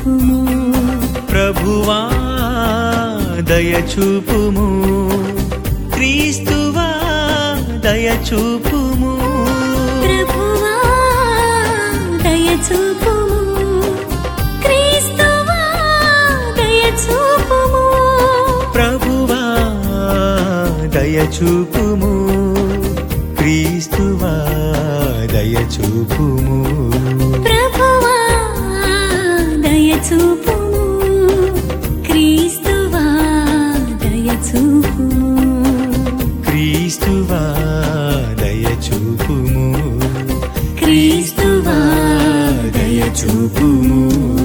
చూపుము ప్రభువా దయ చూపుము క్రీస్తువా దయ చూపుము ప్రభువా దయ చూపుము క్రీస్తువా దయ చూపుము ప్రభువా దయ చూపుము క్రీస్తువా దయ చూపుము ప్రభువా దయ చూపుము క్రీస్తువా దయ చూపుము క్రీస్తువా దయ చూపుము క్రీస్తువా దయ చూపుము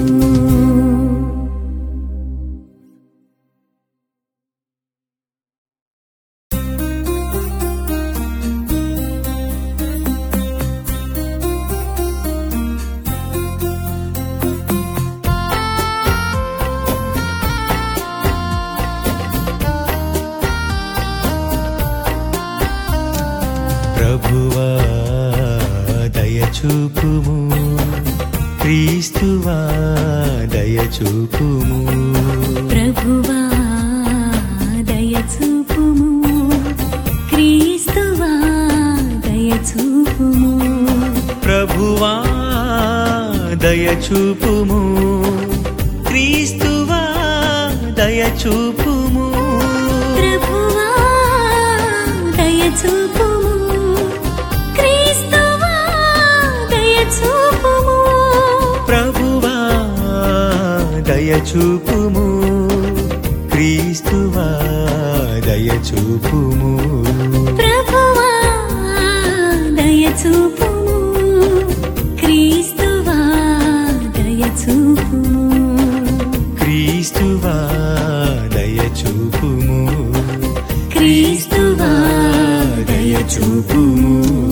ప్రభువా దయ చూపుము క్రీస్తువా దయ చూపుము ప్రభువా దయ చూపుము క్రీస్తువా దయ చూపుము ప్రభువా దయ చూపుము క్రీస్తువా దయ చూపుము ప్రభువా దయ చూపుము క్రీస్తువా దయ చూపుము ప్రభువా దయ చూపుము క్రీస్తువా దయ చూపుము ప్రభువా దయ చూపుము క్రీస్తువా దయ చూపుము క్రీస్తువా దయ చూపుము క్రీస్తువా దయ చూపుము